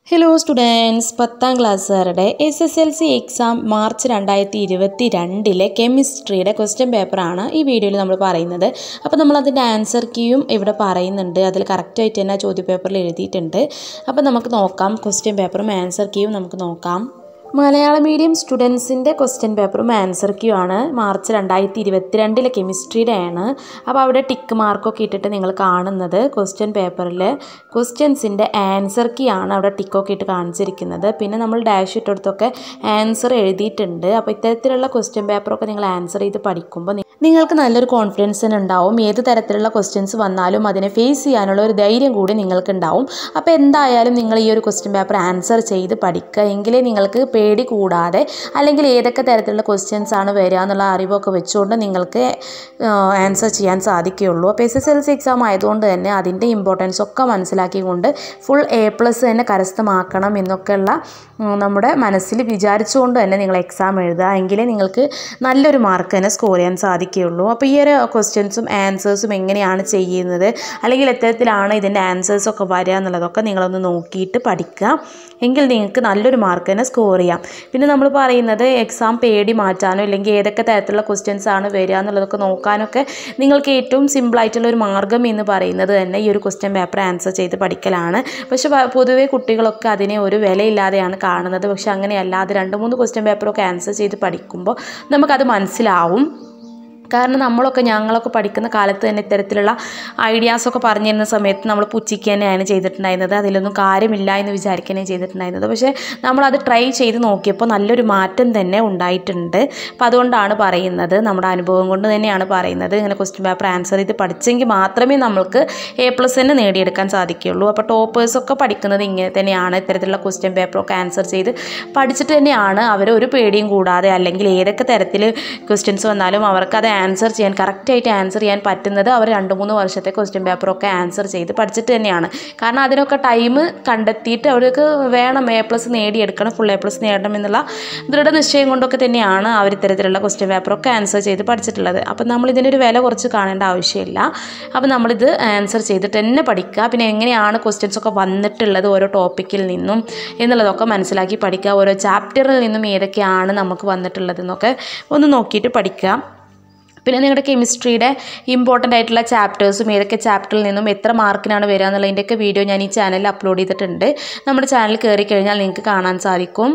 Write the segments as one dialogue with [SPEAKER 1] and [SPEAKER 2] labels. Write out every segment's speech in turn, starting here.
[SPEAKER 1] hello students പത്താം ക്ലാസ്സുകാരുടെ S S L C exam March രണ്ടായിരത്തി ഇരുപത്തി രണ്ടിലെ കെമിസ്ട്രിയുടെ ക്വസ്റ്റ്യൻ പേപ്പറാണ് ഈ വീഡിയോയിൽ നമ്മൾ പറയുന്നത് അപ്പോൾ നമ്മൾ അതിൻ്റെ ആൻസർ കീയും ഇവിടെ പറയുന്നുണ്ട് അതിൽ കറക്റ്റായിട്ട് തന്നെ ആ ചോദ്യപേപ്പറിൽ എഴുതിയിട്ടുണ്ട് അപ്പോൾ നമുക്ക് നോക്കാം ക്വസ്റ്റ്യൻ പേപ്പറും ആൻസർ കീയും നമുക്ക് നോക്കാം മലയാള മീഡിയം സ്റ്റുഡൻസിൻ്റെ ക്വസ്റ്റ്യൻ പേപ്പറും ആൻസർ ക്യൂ ആണ് മാർച്ച് രണ്ടായിരത്തി ഇരുപത്തിരണ്ടിലെ കെമിസ്ട്രിയുടെ ആണ് അപ്പോൾ അവിടെ ടിക്ക് മാർക്കൊക്കെ ഇട്ടിട്ട് നിങ്ങൾ കാണുന്നത് ക്വസ്റ്റ്യൻ പേപ്പറിൽ ക്വസ്റ്റ്യൻസിൻ്റെ ആൻസർ കീ ആണ് അവിടെ ടിക്കൊക്കെ ഇട്ട് കാണിച്ചിരിക്കുന്നത് പിന്നെ നമ്മൾ ഡാഷ് ഇട്ടെടുത്തൊക്കെ ആൻസർ എഴുതിയിട്ടുണ്ട് അപ്പോൾ ഇത്തരത്തിലുള്ള ക്വസ്റ്റ്യൻ പേപ്പറൊക്കെ നിങ്ങൾ ആൻസർ ചെയ്ത് പഠിക്കുമ്പോൾ നി- നിങ്ങൾക്ക് നല്ലൊരു കോൺഫിഡൻസ് തന്നെ ഉണ്ടാവും ഏത് തരത്തിലുള്ള ക്വസ്റ്റ്യൻസ് വന്നാലും അതിനെ ഫേസ് ചെയ്യാനുള്ള ഒരു ധൈര്യം കൂടി നിങ്ങൾക്ക് ഉണ്ടാവും അപ്പോൾ എന്തായാലും നിങ്ങൾ ഈ ഒരു ക്വസ്റ്റ്യൻ പേപ്പർ ആൻസർ ചെയ്ത് പഠിക്കുക എങ്കിലേ നിങ്ങൾക്ക് പേടി കൂടാതെ അല്ലെങ്കിൽ ഏതൊക്കെ തരത്തിലുള്ള ക്വസ്റ്റ്യൻസ് ആണ് വരിക എന്നുള്ള അറിവൊക്കെ വെച്ചുകൊണ്ട് നിങ്ങൾക്ക് ആൻസർ ചെയ്യാൻ സാധിക്കുകയുള്ളൂ അപ്പോൾ S S L C exam ആയതുകൊണ്ട് തന്നെ അതിൻ്റെ ഇമ്പോർട്ടൻസ് ഒക്കെ മനസ്സിലാക്കിക്കൊണ്ട് ഫുൾ എ പ്ലസ് തന്നെ കരസ്ഥമാക്കണം എന്നൊക്കെയുള്ള ഉം, നമ്മുടെ മനസ്സിൽ വിചാരിച്ചുകൊണ്ട് തന്നെ നിങ്ങൾ എക്സാം എഴുതുക എങ്കിലേ നിങ്ങൾക്ക് നല്ലൊരു മാർക്ക് തന്നെ സ്കോർ ചെയ്യാൻ സാധിക്കുകയുള്ളൂ അപ്പോൾ ഈ ഒരു ക്വസ്റ്റ്യൻസും ആൻസേഴ്സും എങ്ങനെയാണ് ചെയ്യുന്നത് അല്ലെങ്കിൽ എത്തരത്തിലാണ് ഇതിൻ്റെ ആൻസേഴ്സൊക്കെ വരിക എന്നുള്ളതൊക്കെ നിങ്ങളൊന്ന് നോക്കിയിട്ട് പഠിക്കുക എങ്കിൽ നിങ്ങൾക്ക് നല്ലൊരു മാർക്ക് തന്നെ സ്കോർ ചെയ്യാം പിന്നെ നമ്മൾ പറയുന്നത് എക്സാം പേടി മാറ്റാനോ അല്ലെങ്കിൽ ഏതൊക്കെ തരത്തിലുള്ള ക്വസ്റ്റ്യൻസ് ആണ് വരിക എന്നുള്ളതൊക്കെ നോക്കാനൊക്കെ നിങ്ങൾക്ക് ഏറ്റവും സിമ്പിളായിട്ടുള്ള ഒരു മാർഗ്ഗം എന്ന് പറയുന്നത് തന്നെ ഈ ഒരു ക്വസ്റ്റ്യൻ പേപ്പർ ആൻസർ ചെയ്ത് പഠിക്കലാണ് പക്ഷെ പ- പൊതുവെ കുട്ടികളൊക്കെ അതിനെ ഒരു വിലയില്ലാതെയാണ് കാണുന്നത് പക്ഷെ അങ്ങനെയല്ല അത് രണ്ട് മൂന്ന് ക്വസ്റ്റ്യൻ പേപ്പറൊക്കെ ആൻസർ ചെയ്ത് പഠിക്കുമ്പോൾ നമുക്കത് മനസ്സിലാവും കാരണം നമ്മളൊക്കെ ഞങ്ങളൊക്കെ പഠിക്കുന്ന കാലത്ത് തന്നെ ഇത്തരത്തിലുള്ള ഐഡിയാസൊക്കെ പറഞ്ഞു തരുന്ന സമയത്ത് നമ്മൾ പുച്ഛിക്കുക തന്നെയാണ് ചെയ്തിട്ടുണ്ടായിരുന്നത് അതിലൊന്നും കാര്യമില്ല എന്ന് വിചാരിക്കുകയാണ് ചെയ്തിട്ടുണ്ടായിരുന്നത് പക്ഷേ നമ്മളത് ട്രൈ ചെയ്ത് നോക്കിയപ്പോൾ നല്ലൊരു മാറ്റം തന്നെ ഉണ്ടായിട്ടുണ്ട് അപ്പം അതുകൊണ്ടാണ് പറയുന്നത് നമ്മുടെ അനുഭവം കൊണ്ട് തന്നെയാണ് പറയുന്നത് ഇങ്ങനെ ക്വസ്റ്റ്യൻ പേപ്പർ ആൻസർ ചെയ്ത് പഠിച്ചെങ്കിൽ മാത്രമേ നമ്മൾക്ക് എ പ്ലസ് തന്നെ നേടിയെടുക്കാൻ സാധിക്കുകയുള്ളൂ അപ്പോൾ ടോപ്പേഴ്സൊക്കെ പഠിക്കുന്നത് ഇങ്ങനെ തന്നെയാണ് ഇത്തരത്തിലുള്ള ക്വസ്റ്റ്യൻ പേപ്പറൊക്കെ ആൻസർ ചെയ്ത് പഠിച്ചിട്ട് തന്നെയാണ് അവർ ഒരു പേടിയും കൂടാതെ അല്ലെങ്കിൽ ഏതൊക്കെ തരത്തിൽ ക്വസ്റ്റ്യൻസ് വന്നാലും അവർക്ക് അത് ആൻസർ ചെയ്യാൻ കറക്റ്റായിട്ട് ആൻസർ ചെയ്യാൻ പറ്റുന്നത് അവർ രണ്ട് മൂന്ന് വർഷത്തെ ക്വസ്റ്റ്യൻ പേപ്പറൊക്കെ ആൻസർ ചെയ്ത് പഠിച്ചിട്ട് തന്നെയാണ് കാരണം അതിനൊക്കെ ടൈം കണ്ടെത്തിയിട്ട് അവർക്ക് വേണം എ പ്ലസ് നേടിയെടുക്കണം ഫുൾ എ പ്ലസ് നേടണം എന്നുള്ള ദൃഢനിശ്ചയം കൊണ്ടൊക്കെ തന്നെയാണ് അവർ ഇത്തരത്തിലുള്ള ക്വസ്റ്റ്യൻ പേപ്പറൊക്കെ ആൻസർ ചെയ്ത് പഠിച്ചിട്ടുള്ളത് അപ്പം നമ്മൾ ഇതിനൊരു വില കുറച്ച് കാണേണ്ട ആവശ്യമില്ല അപ്പം നമ്മളിത് ആൻസർ ചെയ്തിട്ട് തന്നെ പഠിക്കുക പിന്നെ എങ്ങനെയാണ് ക്വസ്റ്റ്യൻസ് ഒക്കെ വന്നിട്ടുള്ളത് ഓരോ ടോപ്പിക്കിൽ നിന്നും എന്നുള്ളതൊക്കെ മനസ്സിലാക്കി പഠിക്കുക ഓരോ ചാപ്റ്ററിൽ നിന്നും ഏതൊക്കെയാണ് നമുക്ക് വന്നിട്ടുള്ളതെന്നൊക്കെ ഒന്ന് നോക്കിയിട്ട് പഠിക്കുക പിന്നെ നിങ്ങളുടെ കെമിസ്ട്രിയുടെ ഇമ്പോർട്ടൻ്റ് ആയിട്ടുള്ള ചാപ്റ്റേഴ്സും ഏതൊക്കെ ചാപ്റ്ററിൽ നിന്നും എത്ര മാർക്കിനാണ് വരിക എന്നുള്ളതിൻ്റെയൊക്കെ വീഡിയോ ഞാൻ ഈ ചാനലിൽ അപ്ലോഡ് ചെയ്തിട്ടുണ്ട് നമ്മുടെ ചാനൽ കയറി കഴിഞ്ഞാൽ നിങ്ങൾക്ക് കാണാൻ സാധിക്കും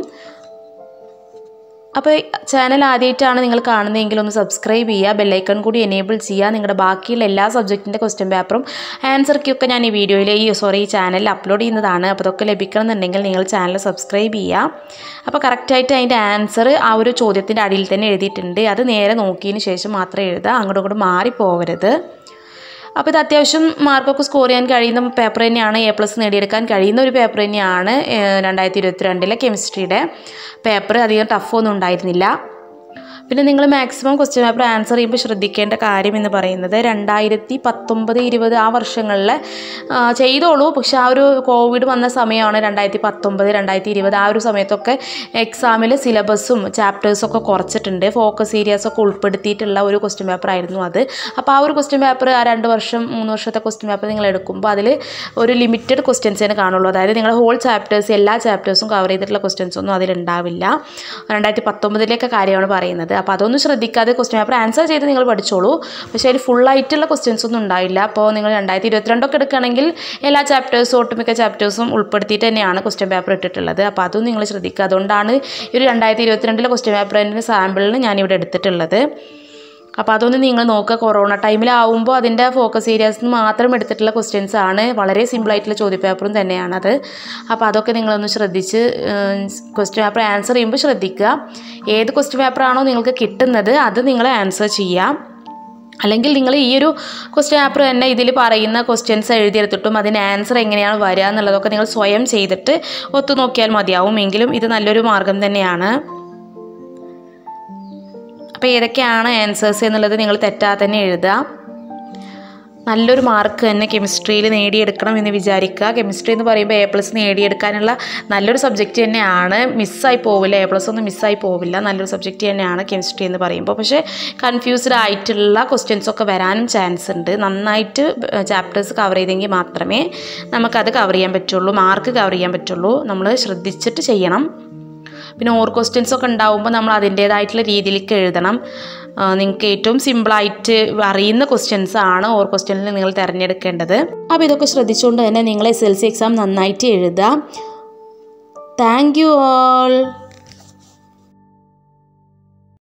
[SPEAKER 1] അപ്പോൾ ചാനൽ ആദ്യമായിട്ടാണ് നിങ്ങൾ കാണുന്നതെങ്കിൽ ഒന്ന് സബ്സ്ക്രൈബ് ചെയ്യുക ബെല്ലൈക്കൺ കൂടി എനേബിൾ ചെയ്യുക നിങ്ങളുടെ ബാക്കിയുള്ള എല്ലാ സബ്ജക്റ്റിൻ്റെ ക്വസ്റ്റ്യൻ പേപ്പറും ആൻസർ ഒക്കെ ഞാൻ ഈ വീഡിയോയിൽ ഈ സോറി ഈ ചാനലിൽ അപ്ലോഡ് ചെയ്യുന്നതാണ് അപ്പോൾ അതൊക്കെ ലഭിക്കണമെന്നുണ്ടെങ്കിൽ നിങ്ങൾ ചാനൽ സബ്സ്ക്രൈബ് ചെയ്യുക അപ്പോൾ കറക്റ്റായിട്ട് അതിൻ്റെ ആൻസർ ആ ഒരു ചോദ്യത്തിൻ്റെ അടിയിൽ തന്നെ എഴുതിയിട്ടുണ്ട് അത് നേരെ നോക്കിയതിന് ശേഷം മാത്രമേ എഴുതുക അങ്ങോട്ടും ഇങ്ങോട്ടും മാറിപ്പോകരുത് അപ്പോൾ ഇത് അത്യാവശ്യം മാർക്കൊക്കെ സ്കോർ ചെയ്യാൻ കഴിയുന്ന പേപ്പർ തന്നെയാണ് എ പ്ലസ് നേടിയെടുക്കാൻ കഴിയുന്ന ഒരു പേപ്പർ തന്നെയാണ് ഏഹ്, രണ്ടായിരത്തി ഇരുപത്തിരണ്ടിലെ കെമിസ്ട്രിയുടെ പേപ്പർ അധികം ടഫൊന്നും ഉണ്ടായിരുന്നില്ല പിന്നെ നിങ്ങൾ മാക്സിമം ക്വസ്റ്റ്യൻ പേപ്പർ ആൻസർ ചെയ്യുമ്പോൾ ശ്രദ്ധിക്കേണ്ട കാര്യം എന്ന് പറയുന്നത് രണ്ടായിരത്തി പത്തൊമ്പത് ഇരുപത് ആ വർഷങ്ങളിൽ ആ, ചെയ്തോളൂ പക്ഷെ ആ ഒരു കോവിഡ് വന്ന സമയമാണ് രണ്ടായിരത്തി പത്തൊമ്പത് രണ്ടായിരത്തി ഇരുപത് ആ ഒരു സമയത്തൊക്കെ എക്സാമിൽ സിലബസും ചാപ്റ്റേഴ്സൊക്കെ കുറച്ചിട്ടുണ്ട് ഫോക്കസ് ഏരിയാസ് ഒക്കെ ഉൾപ്പെടുത്തിയിട്ടുള്ള ഒരു ക്വസ്റ്റ്യൻ പേപ്പർ ആയിരുന്നു അത് അപ്പോൾ ആ ഒരു ക്വസ്റ്റ്യൻ പേപ്പർ ആ രണ്ട് വർഷം മൂന്ന് വർഷത്തെ ക്വസ്റ്റ്യൻ പേപ്പർ നിങ്ങൾ എടുക്കുമ്പോൾ അതിൽ ഒരു ലിമിറ്റഡ് ക്വസ്റ്റ്യൻസിനെ കാണുള്ളൂ അതായത് നിങ്ങളുടെ ഹോൾ ചാപ്റ്റേഴ്സ് എല്ലാ ചാപ്റ്റേഴ്സും കവർ ചെയ്തിട്ടുള്ള ക്വസ്റ്റ്യൻസ് ഒന്നും അതിലുണ്ടാവില്ല രണ്ടായിരത്തി പത്തൊമ്പതിലേക്ക് കാര്യമാണ് പറയുന്നത് അപ്പോൾ അതൊന്നും ശ്രദ്ധിക്കാതെ ക്വസ്റ്റ്യൻ പേപ്പർ ആൻസർ ചെയ്ത് നിങ്ങൾ പഠിച്ചോളൂ പക്ഷേ അതിൽ ഫുള്ളായിട്ടുള്ള ക്വസ്റ്റ്യൻസ് ഒന്നും ഉണ്ടാവില്ല അപ്പോൾ നിങ്ങൾ രണ്ടായിരത്തി ഇരുപത്തിരണ്ടൊക്കെ എടുക്കുകയാണെങ്കിൽ എല്ലാ ചാപ്റ്റേഴ്സും ഒട്ടുമിക്ക ചാപ്റ്റേഴ്സും ഉൾപ്പെടുത്തിയിട്ട് തന്നെയാണ് ക്വസ്റ്റ്യൻ പേപ്പർ ഇട്ടിട്ടുള്ളത് അപ്പോൾ അതും നിങ്ങൾ ശ്രദ്ധിക്കുക അതുകൊണ്ടാണ് ഈ ഒരു രണ്ടായിരത്തി ഇരുപത്തിരണ്ടിലെ ക്വസ്റ്റ്യൻ പേപ്പറിൻ്റെ സാമ്പിളിന് ഞാനിവിടെ എടുത്തിട്ടുള്ളത് അപ്പോൾ അതൊന്ന് നിങ്ങൾ നോക്കുക കൊറോണ ടൈമിലാവുമ്പോൾ അതിൻ്റെ ഫോക്കസ് ഏരിയാസിൽ നിന്ന് മാത്രം എടുത്തിട്ടുള്ള ക്വസ്റ്റ്യൻസ് ആണ് വളരെ സിമ്പിളായിട്ടുള്ള ചോദ്യപേപ്പറും തന്നെയാണത് അപ്പോൾ അതൊക്കെ നിങ്ങളൊന്ന് ശ്രദ്ധിച്ച് ക്വസ്റ്റ്യൻ പേപ്പർ ആൻസർ ചെയ്യുമ്പോൾ ശ്രദ്ധിക്കുക ഏത് ക്വസ്റ്റ്യൻ പേപ്പറാണോ നിങ്ങൾക്ക് കിട്ടുന്നത് അത് നിങ്ങൾ ആൻസർ ചെയ്യാം അല്ലെങ്കിൽ നിങ്ങൾ ഈ ഒരു ക്വസ്റ്റ്യൻ പേപ്പർ തന്നെ ഇതിൽ പറയുന്ന ക്വസ്റ്റ്യൻസ് എഴുതിയെടുത്തിട്ടും അതിന് ആൻസർ എങ്ങനെയാണ് വരിക എന്നുള്ളതൊക്കെ നിങ്ങൾ സ്വയം ചെയ്തിട്ട് ഒത്തു നോക്കിയാൽ മതിയാവും എങ്കിലും ഇത് നല്ലൊരു മാർഗം തന്നെയാണ് അപ്പോൾ ഏതൊക്കെയാണ് ആൻസേഴ്സ് എന്നുള്ളത് നിങ്ങൾ തെറ്റാതെ തന്നെ എഴുതുക നല്ലൊരു മാർക്ക് തന്നെ കെമിസ്ട്രിയിൽ നേടിയെടുക്കണം എന്ന് വിചാരിക്കുക കെമിസ്ട്രി എന്ന് പറയുമ്പോൾ എ പ്ലസ് നേടിയെടുക്കാനുള്ള നല്ലൊരു സബ്ജക്റ്റ് തന്നെയാണ് മിസ്സായി പോവില്ല എ പ്ലസ് ഒന്നും മിസ്സായി പോവില്ല നല്ലൊരു സബ്ജക്റ്റ് തന്നെയാണ് കെമിസ്ട്രി എന്ന് പറയുമ്പോൾ പക്ഷേ കൺഫ്യൂസ്ഡ് ആയിട്ടുള്ള ക്വസ്റ്റ്യൻസ് ഒക്കെ വരാനും ചാൻസ് ഉണ്ട് നന്നായിട്ട് ചാപ്റ്റേഴ്സ് കവർ ചെയ്തെങ്കിൽ മാത്രമേ നമുക്കത് കവർ ചെയ്യാൻ പറ്റുള്ളൂ മാർക്ക് കവർ ചെയ്യാൻ പറ്റുള്ളൂ നമ്മൾ ശ്രദ്ധിച്ചിട്ട് ചെയ്യണം പിന്നെ ഓർ ക്വസ്റ്റ്യൻസ് ഒക്കെ ഉണ്ടാവുമ്പോൾ നമ്മൾ അതിൻ്റേതായിട്ടുള്ള രീതിയിലേക്ക് എഴുതണം നിങ്ങൾക്ക് ഏറ്റവും സിമ്പിളായിട്ട് അറിയുന്ന ക്വസ്റ്റ്യൻസ് ആണ് ഓർ ക്വസ്റ്റ്യനിൽ നിങ്ങൾ തിരഞ്ഞെടുക്കേണ്ടത് അപ്പോൾ ഇതൊക്കെ ശ്രദ്ധിച്ചുകൊണ്ട് തന്നെ നിങ്ങൾ എസ് എൽ സി എക്സാം നന്നായിട്ട് എഴുതാം താങ്ക് യു ഓൾ